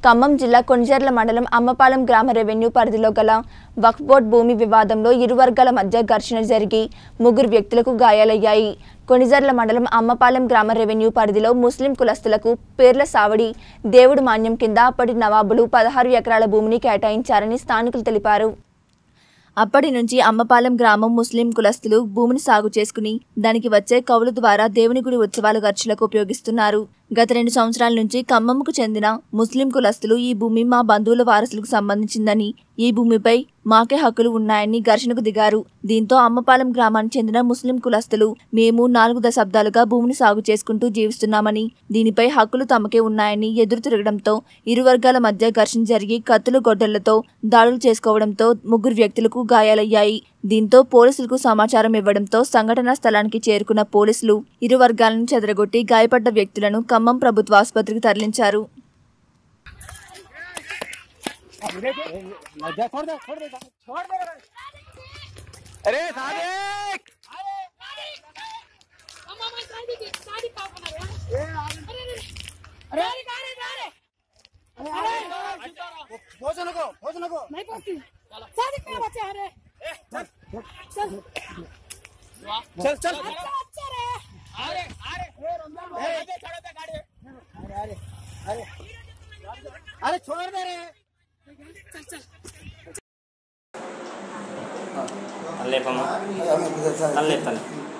ఖమ్మం జిల్లా కొణిజర్ల మండలం అమ్మపాలెం గ్రామ రెవెన్యూ పరిధిలో గల వక్ఫ్ బోర్డ్ భూమి వివాదంలో ఇరు వర్గాల మధ్య ఘర్షణ జరిగి ముగ్గురు వ్యక్తులకు గాయాలయ్యాయి కొణిజర్ల మండలం అమ్మపాలెం గ్రామ రెవెన్యూ పరిధిలో ముస్లిం కులస్తులకు పేర్ల సావడి దేవుడు మాన్యం కింద అప్పటి నవాబులు పదహారు ఎకరాల భూమిని కేటాయించారని స్థానికులు తెలిపారు అప్పటి నుంచి అమ్మపాలెం గ్రామం ముస్లిం కులస్తులు భూమిని సాగు చేసుకుని దానికి వచ్చే కవుల ద్వారా దేవుని గుడి ఉత్సవాల ఖర్చులకు ఉపయోగిస్తున్నారు గత రెండు సంవత్సరాల నుంచి ఖమ్మంకు చెందిన ముస్లిం కులస్తులు ఈ భూమి మా బంధువుల వారసులకు సంబంధించిందని ఈ భూమిపై మాకే హక్కులు ఉన్నాయని ఘర్షణకు దిగారు దీంతో అమ్మపాలెం గ్రామానికి చెందిన ముస్లిం కులస్తులు మేము నాలుగు దశాబ్దాలుగా భూమిని సాగు చేసుకుంటూ జీవిస్తున్నామని దీనిపై హక్కులు తమకే ఉన్నాయని ఎదురు తిరగడంతో ఇరు వర్గాల మధ్య ఘర్షణ జరిగి కత్తులు గొడ్డలతో దాడులు చేసుకోవడంతో ముగ్గురు వ్యక్తులకు గాయాలయ్యాయి దీంతో పోలీసులకు సమాచారం ఇవ్వడంతో సంఘటనా స్థలానికి చేరుకున్న పోలీసులు ఇరు వర్గాలను చెదరగొట్టి గాయపడ్డ వ్యక్తులను ఖమ్మం ప్రభుత్వ ఆసుపత్రికి తరలించారు अरे सादिक अम्मा मैं साड़ी की साड़ी का बना रहा अरे अरे अरे अरे अरे अरे भोजन को भोजन को नहीं पहुंची साड़ी का बच्चा अरे चल चल चल अच्छा अच्छा रे अरे अरे अरे छोड़ दे गाड़ी अरे अरे अरे अरे छोड़ दे रे चल चल అల్లేపమ్మా అల్లేపల్లి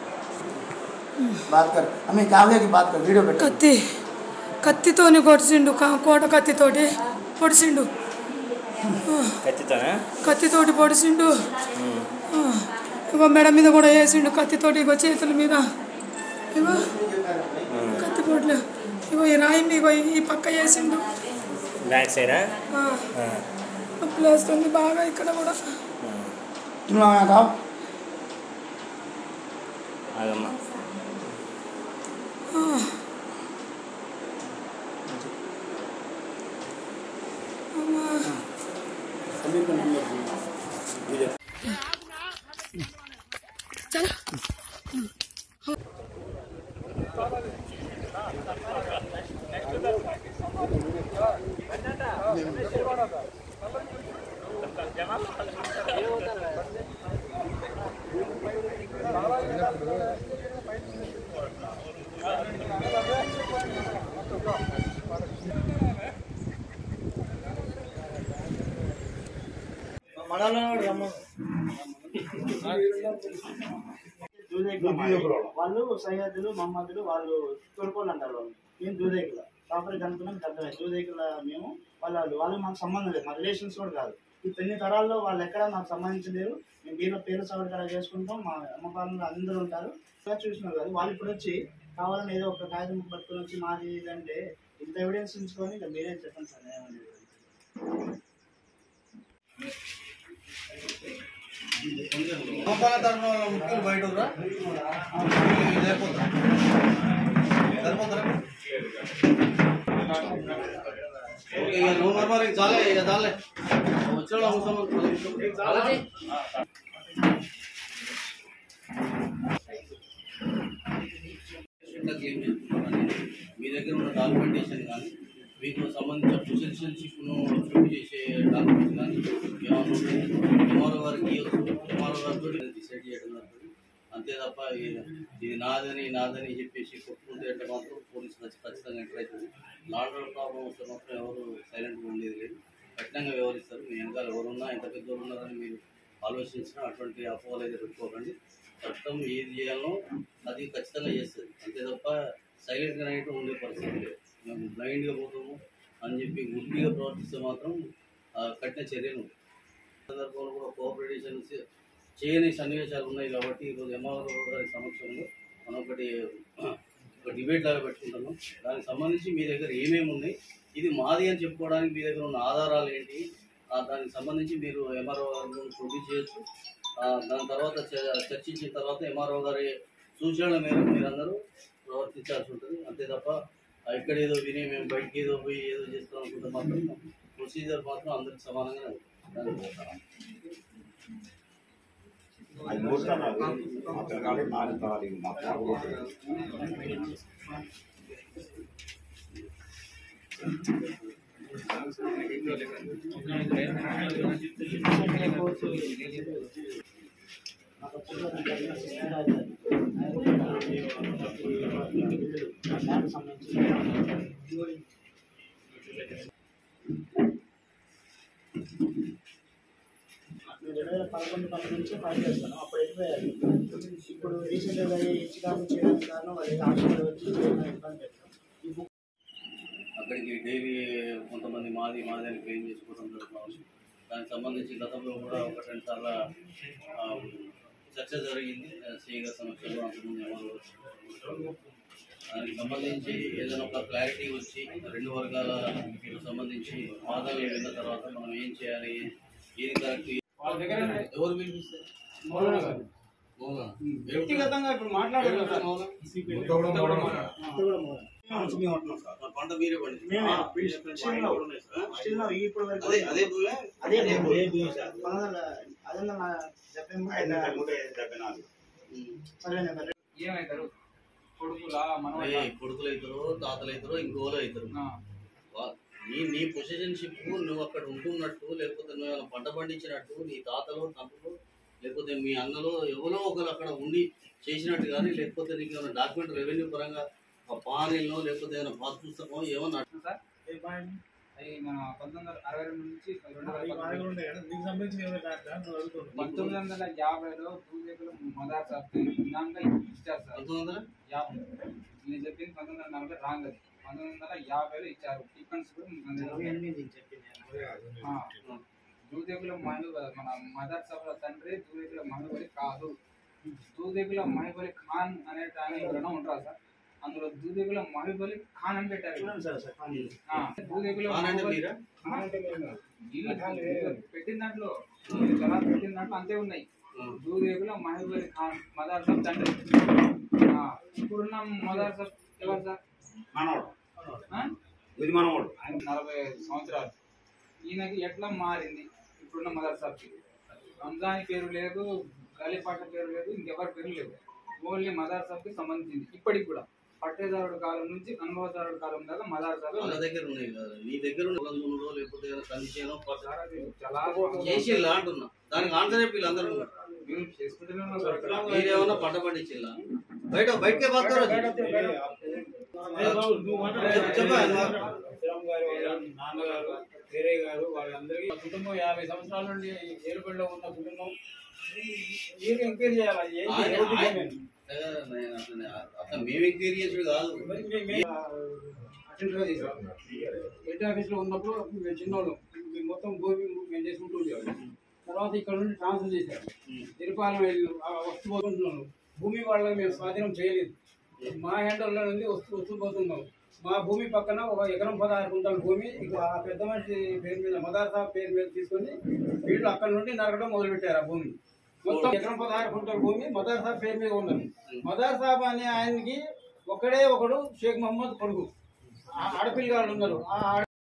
बात कर हमें क्या हुआ की बात कर वीडियो पे కత్తి కత్తితోని కొడిచిండు కా- కోట కత్తితోటి పొడిచిండు కత్తితోనే కత్తితోటి పొడిచిండు ఆ, ఇగో మెడ మీద కూడా వేసిండు కత్తితోటి ఇగో చేతుల మీద ఇగో కత్తి పొట్లు ఇగో ఈ రాయిని ఇగో ఈ పక్క వేసిండు బ్యాక్ సైడా ఆ, నొప్పులు వేస్తుంది బాగా ఇక్కడ కూడా तुम लोग यहाँ खाओ ఆగమ్మా వాళ్ళు సయ్యద్దులు మహమ్మదులు వాళ్ళు తొడుకోళ్ళు అంటారు వాళ్ళు మేము దూదేకుల కాపరి కనుక్కున్నాం పెద్దవే దూదేకుల మేము వాళ్ళు వాళ్ళు వాళ్ళు మాకు సంబంధం లేదు మా రిలేషన్స్ కూడా కాదు ఈ తొమ్మిది తరాల్లో వాళ్ళు ఎక్కడ మాకు సంబంధించలేరు మేము వీళ్ళ పేరు సౌకర్యాలు చేసుకుంటాం మా అమ్మపాలలో అందరూ ఉంటారు ఇలా చూసినారు కాదు వాళ్ళు ఇప్పుడు వచ్చి కావాలని ఏదో ఒక కాగితం పట్టుకొని వచ్చి మాది ఇదంటే ఇంత ఎవిడెన్స్ ఉంచుకొని ఇంకా మీరే చెప్పండి సార్ ఏమనేది గోపాల తరఫున ముఖ్యులు బయట ఉర్రా? సరిపోతుందా? సరిపోతుందా? ఓకే, ఇక నువ్వు మరి మరి చాలే ఇక చాలే వచ్చిన వాళ్ళు అవసరం ఇంతకు ఏం చెప్తున్నానంటే, మీ దగ్గర ఉన్న డాక్యుమెంటేషన్ కానీ మీకు సంబంధించిన పొజిషన్షిప్ను ప్రూవ్ చేసే డాక్యుమెంట్స్ కానీ ఏమన్నా ఎంఆర్ఓ గారికి ఇవ్వచ్చు ఎంఆర్ఓ గారితో డిసైడ్ చేయడం జరుగుతుంది. అంతే తప్ప ఇది- ఇది నాదని నాదని చెప్పేసి కొట్టుకుంటే అంటే మాత్రం పోలీసు ఖచ్చి- ఖచ్చితంగా ఎంటర్ అవుతుంది లాండర్ ప్రాబ్లం వస్తే మాత్రం ఎవరు సైలెంట్గా ఉండేది లేదు కఠినంగా వ్యవహరిస్తారు మీ వెనకాల ఎవరున్నా ఎంత పెద్దోళ్ళు ఉన్నారని మీరు ఆలోచించినా అటువంటి అపోహలు అయితే పెట్టుకోకండి చట్టం ఏది చేయాలో అది ఖచ్చితంగా చేస్తుంది అంతే తప్ప సైలెంట్గా అయితే ఉండే పరిస్థితి లేదు మేము బ్లైండ్గా పోతాము అని చెప్పి గుడ్డిగా ప్రవర్తిస్తే మాత్రం ఆ, కఠిన చర్యలు ఉంటాయి. సందర్భంలో కూడా కోఆపరేషన్ చేయని సన్నివేశాలు ఉన్నాయి కాబట్టి ఈరోజు ఎంఆర్ఓ గారి సమక్షంలో మనం ఒకటి ఒక డిబేట్ లాగా పెట్టుకుంటున్నాం దానికి సంబంధించి మీ దగ్గర ఏమేమి ఉన్నాయి ఇది మాది అని చెప్పుకోవడానికి మీ దగ్గర ఉన్న ఆధారాలు ఏంటి ఆ, దానికి సంబంధించి మీరు ఎంఆర్ఓ గారిని ప్రొడ్యూస్ చేయొచ్చు ఆ, దాని తర్వాత చ- చర్చించిన తర్వాత ఎంఆర్ఓ గారి సూచనల మేరకు మీరందరూ ప్రవర్తించాల్సి ఉంటుంది అంతే తప్ప ఆ, ఇక్కడ ఏదో విని మేము బయటికి ఏదో పోయి ఏదో చేస్తాం అనుకుంటే మాత్రం ప్రొసీజర్ మాత్రం అందరికి సమానంగానే ఉంటుంది దానికి మాకు వచ్చేసి జరిగిన సిస్టర్ అది ఆయన కూడా ల్యాండ్ సంబంధించి నేను రెండు వేల పదకొండు పంతొమ్మిది నుంచి ఫైట్ చేస్తాను అప్పుడు వెళ్ళిపోయారు ఇప్పుడు రీసెంట్గా ఇన్స్టాగ్రామ్ చేయడానికి కారణం అది హాస్పిటల్ వచ్చి ఏమైనా ఇబ్బంది పెట్టాం ఈ బుక్ అక్కడికి డైలీ కొంతమంది మాది మాది అని క్లెయిమ్ చేసుకోవడం జరుగుతుంది దానికి సంబంధించి గతంలో కూడా ఒక రెండు సార్లు ఆ, చర్చ జరిగింది సీగా సమస్యలు అంతకుముందు ఎవరు దానికి సంబంధించి ఏదైనా ఒక క్లారిటీ వచ్చి రెండు వర్గాల సంబంధించి వాదనలు విన్న తర్వాత మనం ఏం చేయాలి ఏది కరెక్ట్ ఎవరు పిలిపిస్తారు మౌనా. వ్యక్తిగతంగా ఇప్పుడు మాట్లాడారు సార్ మౌనా? మన పంట మీరే పండి మేమే స్టిల్ నౌ స్టిల్ నౌ ఇప్పుడు వరకు అదే అదే భూమే అదే భూమి. పంతొమ్మిది వందల అదే వందల డెబ్బై మూడు సరే నెంబర్ ఏమవుతారు కొడుకులా మనవళ్ళ అయ్యే కొడుకులు అవుతారు తాతలు అవుతారు ఇంకోలు అవుతారు వా- నీ నీ పొజిషన్షిప్ నువ్వు అక్కడ ఉంటున్నట్టు లేకపోతే నువ్వు ఏమైనా పంట పండించినట్టు నీ తాతలు తండ్రులు లేకపోతే మీ అన్నలు ఎవరో ఒకరు అక్కడ ఉండి చేసినట్టు కానీ లేకపోతే నీకు ఏమైనా డాక్యుమెంట్ రెవెన్యూ పరంగా ఆ పానీలో లేకపోతే ఏమైనా పాస్ పుస్తకం ఏమన్నా సార్ అవి మన పంతొమ్మిది వందల అరవై రెండు నుంచి రెండు వేల పదకొండు. పంతొమ్మిది వందల యాభైలో పూజకులు మదార్ సార్ దాంట్లో ఇచ్చారు సార్ పంతొమ్మిది వందల యాభై నేను చెప్పింది పంతొమ్మిది వందల నలభై రాంగ్ అది పంతొమ్మిది వందల యాభైలో ఇచ్చారు సీక్వెన్స్ కూడా మన దగ్గర ఉంది. ఆ. దూదేకుల మహిళ మన మదర్ సభల తండ్రి దూదేకుల మహిళ కాదు దూదేకుల మహిబలి ఖాన్ అనే ఆయన ఎవరైనా ఉంటారా సార్ అందులో దూదేకుల మహిబలి ఖాన్ అని పెట్టారు సార్ సార్ ఆ, దూదేకుల ఖాన్ అంటే మహిబలి- మీరా? ఆ, వీళ్ళు పెట్టిన దాంట్లో వీళ్ళు చాలా పెట్టిన దాంట్లో అంతే ఉన్నాయి దూదేకుల మహిబలి ఖాన్ మదర్ సబ్ తండ్రి ఆ, ఇప్పుడున్న మదర్ సబ్ ఎవరు సార్ మనోడు ఆ? ఇది మనోడు ఆయన నలభై ఐదు సంవత్సరాలు ఈయనకి ఎట్లా మారింది ఇప్పుడున్న మదర్సాకి రంజాన్ పేరు లేదు గాలిపాట పేరు లేదు ఇంకెవరి పేరు లేదు ఓన్లీ మదర్సాకి సంబంధించింది ఇప్పటికి కూడా పట్టేదారుడు కాలం నుంచి అనుభవదారుడు కాలం దాకా మదర్సాలు వాళ్ళ దగ్గర ఉన్నాయి కదా నీ దగ్గర ఉన్న పొలం దున్నుడో లేకపోతే ఏదైనా కందిచేనో చాలా చేసిల్లా అంటున్నా దానికి ఆన్సర్ చెప్పి వీళ్ళందరూ మేము చేసుకుంటూనే ఉన్నాం సార్. మీరేమన్నా పంట పండించిల్లా బయట బయటకే పడతారు శ్రీరామ్ గారు వాళ్ళ నాన్నగారు వీరయ్య గారు వాళ్ళందరికీ మా కుటుంబం యాభై సంవత్సరాల నుండి ఏలుబడిలో ఉన్న కుటుంబం మీరు ఎంక్వైరీ చేయాలి ఏంటి ఆయన- ఎవరిది ఆయన- ఏమని? అసలు మేము ఎంక్వైరీ చేసుడు కాదు మరి మే- మే- అటెండర్గా చేశాం హెడ్ ఆఫీస్లో ఉన్నప్పుడు మేము చిన్నోళ్ళం మేము మొత్తం భూమి మేము చేసుకుంటూ ఉండేవాళ్ళం తర్వాత ఇక్కడ నుండి ట్రాన్స్ఫర్ చేశారు తిరుపాలెం వెళ్ళి ఆ వస్తు పోతున్నాం భూమి వాళ్ళకి మేము స్వాధీనం చేయలేదు మా హ్యాండల్లో నుండి వస్తూ వస్తూ పోతున్నాం మా భూమి పక్కన ఒక ఎకరం పదహారు కుంటల భూమి ఇక ఆ పెద్ద మనిషి పేరు మీద మదార్ సాబ్ పేరు మీద తీసుకొని వీళ్ళు అక్కడ నుండి నరకడం మొదలుపెట్టారు ఆ భూమి మొత్తం ఎకరం పదహారు కుంటల భూమి మదార్ సాబ్ పేరు మీద ఉన్నది మదార్ సాబ్ అనే ఆయనకి ఒకడే ఒకడు షేక్ మహమ్మద్ కొడుకు ఆ ఆడపిల్లగాళ్ళు ఉన్నారు ఆ ఆడ